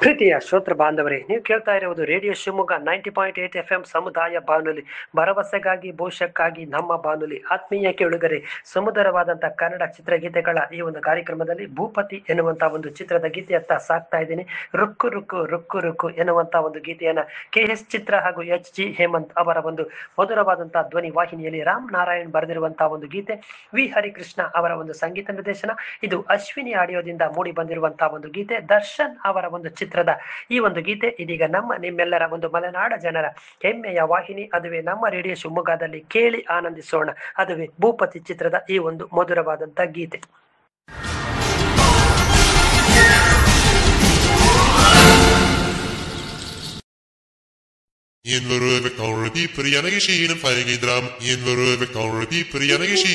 ಪ್ರೀತಿಯ ಶ್ರೋತೃ ಬಾಂಧವರೇ ನೀವು ಕೇಳ್ತಾ ಇರುವುದು radio Shivamogga ninety point eight F M ಸಮುದಾಯ ಬಾನುಲಿ ಭರವಸೆಗಾಗಿ ಭವಿಷ್ಯಕ್ಕಾಗಿ ನಮ್ಮ ಬಾನುಲಿ ಆತ್ಮೀಯ ಕೇಳುಗರೆ ಸುಮಧುರವಾದಂಥ ಕನ್ನಡ ಚಿತ್ರಗೀತೆಗಳ ಈ ಒಂದು ಕಾರ್ಯಕ್ರಮದಲ್ಲಿ ಭೂಪತಿ ಎನ್ನುವಂಥ ಒಂದು ಚಿತ್ರದ ಗೀತೆಯತ್ತ ಸಾಕ್ತಾ ಇದ್ದೀನಿ ರುಕ್ಕು ರುಕ್ಕು ರುಕ್ಕು ರುಕ್ಕು ಎನ್ನುವಂಥ ಒಂದು ಗೀತೆಯನ್ನ ಕೆ ಎಸ್ ಚಿತ್ರ ಹಾಗೂ ಎಚ್ ಜಿ ಹೇಮಂತ್ ಅವರ ಒಂದು ಮಧುರವಾದಂತಹ ಧ್ವನಿ ವಾಹಿನಿಯಲ್ಲಿ ರಾಮ್ ನಾರಾಯಣ್ ಬರೆದಿರುವಂತಹ ಒಂದು ಗೀತೆ ವಿ ಹರಿಕೃಷ್ಣ ಅವರ ಒಂದು ಸಂಗೀತ ನಿರ್ದೇಶನ ಇದು ಅಶ್ವಿನಿ ಆಡಿಯೋದಿಂದ ಮೂಡಿ ಬಂದಿರುವಂತಹ ಒಂದು ಗೀತೆ ದರ್ಶನ್ ಅವರ ಒಂದು ಚಿತ್ರದ ಈ ಒಂದು ಗೀತೆ ಇದೀಗ ನಮ್ಮ ನಿಮ್ಮೆಲ್ಲರ ಒಂದು ಮಲೆನಾಡ ಜನರ ಹೆಮ್ಮೆಯ ವಾಹಿನಿ ಅದುವೇ ನಮ್ಮ ರೇಡಿಯೋ ಶಿವಮೊಗ್ಗದಲ್ಲಿ ಕೇಳಿ ಆನಂದಿಸೋಣ ಅದುವೇ ಭೂಪತಿ ಚಿತ್ರದ ಈ ಒಂದು ಮಧುರವಾದಂತ ಗೀತೆ En vår överkår dieper, jag lägger skinen färg i dram. En vår överkår dieper, jag lägger